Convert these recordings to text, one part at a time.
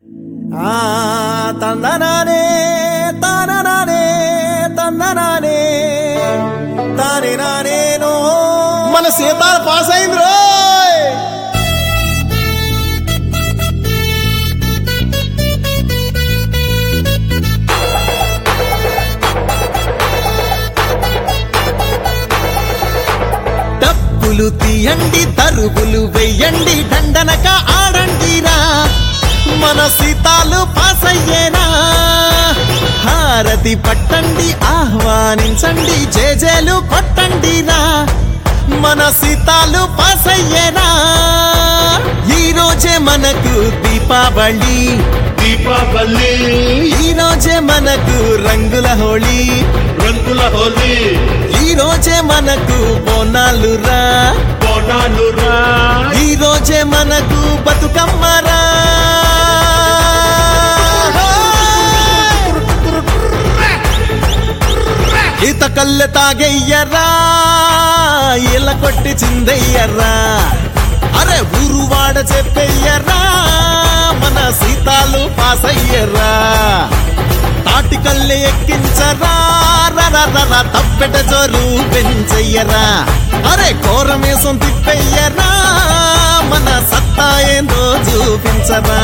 ఆ తందనానే తాననానే తందనానే తానే నానేనో మన సీతాల పాస్ అయింది రోయ్ డప్పులు తీయండి తరువులు వెయ్యండి దండనక ఆడండిరా మన సీతాలు పాస్ అయ్యేనా హారతి పట్టండి ఆహ్వానించండి జేజేలు కొట్టండిరా మన సీతాలు పాస్ అయ్యేనా ఈ రోజే మనకు దీపావళి దీపావళి ఈ రోజే మనకు రంగుల హోళీ రంగుల హోలీ ఈ రోజే మనకు బోనాలు రా బోనాలు రా ఈ రోజే మనకు బతుకమ్మరా ఈత కళ్ళె తాగెయ్యరా ఇలా కొట్టి చిందయ్యరా అరే ఊరు వాడ చెప్పెయ్యరా మన సీతాలు పాస్ అయ్యరా తాటి కళ్ళె ఎక్కించరా రర తప్పెట జోరు పెంచయ్యరా అరే కోరమేసం తిప్పయ్యరా మన సత్తా ఏందో చూపించరా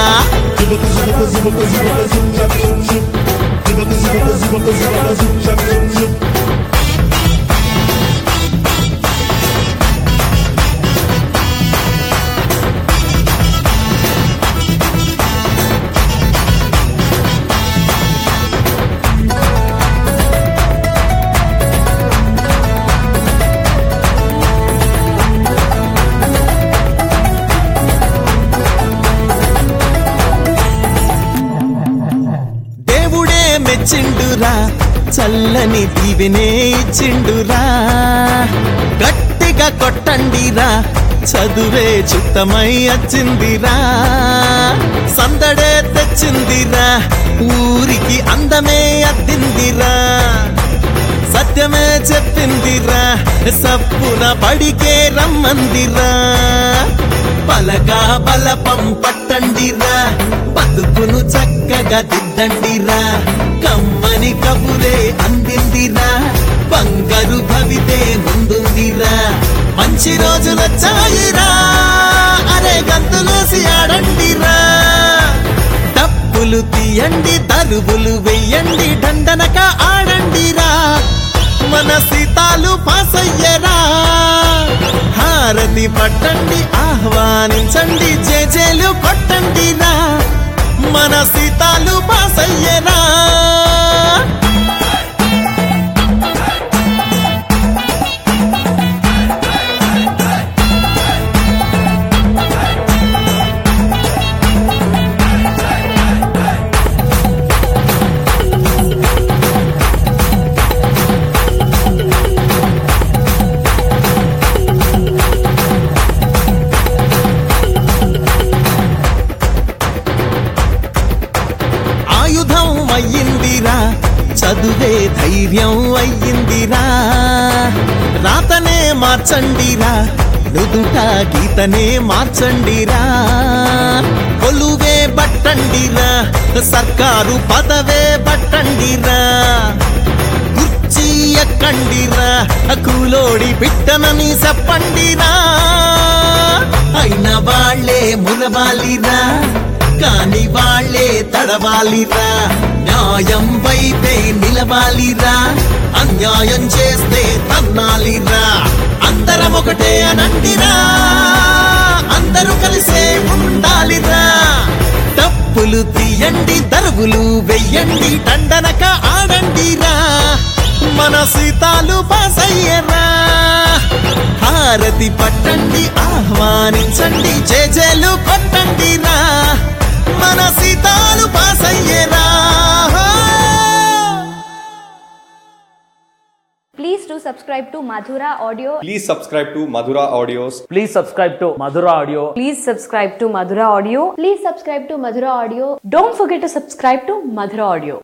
దేవుడే మెచ్చిండురా చల్లని దీవెనే ఇచ్చిండురా గట్టిగా కొట్టండిరా చదువే చుట్టమై వచ్చిందిరా సందడే తెచ్చిందిరా ఊరికి అందమే అద్దిందిరా సత్యమే చెప్పిందిరా సప్పున పడికే రమ్మందిరా పలగా బలపం పట్టండిరా బతుకును చక్కగా దిద్దండిరా కమ్మని కబురే అందిందిరా బంగారు భవితే ముందుందిరా మంచి రోజులొచ్చాయిరా అరే గంతులేసి ఆడండిరా డప్పులు తీయండి తరువులు వెయ్యండి దండనక ఆడండిరా మన సీతాలు పాసయ్యరా హారతి పట్టండి ఆహ్వానించండి జేజేలు కొట్టండిరా మన సీతాలు పాసయ్యరా ఆయుధం అయ్యిందిరా చదువే ధైర్యం అయ్యిందిరా రాతనే మార్చండిరా నుదుట గీతనే మార్చండిరా కొలువే బట్టండిరా సర్కారు పదవే బట్టండిరా కుర్చీ ఎక్కండిరా కూలోడి బిడ్డనని చెప్పండిరా అయిన వాళ్ళే మునవాలిరా కాని వాళ్ళే తడవాలిరా న్యాయం వైపే నిలవాలిరా అన్యాయం చేస్తే తన్నాలిరా అందరం ఒకటే అనండిరా అందరూ కలిసే ఉండాలిరా తప్పులు తీయండి తరుగులు వెయ్యండి దండనక ఆడండిరా మన సీతాలు పాసయ్యరా హారతి పట్టండి ఆహ్వానించండి జేజేలు కొట్టండిరా మన సీతాలు పాసయ్యరా Please do subscribe to Madhura Audio. Please subscribe to Madhura Audios. Please subscribe to Madhura Audio. Please subscribe to Madhura Audio. Please subscribe to Madhura Audio. Don't forget to subscribe to Madhura Audio.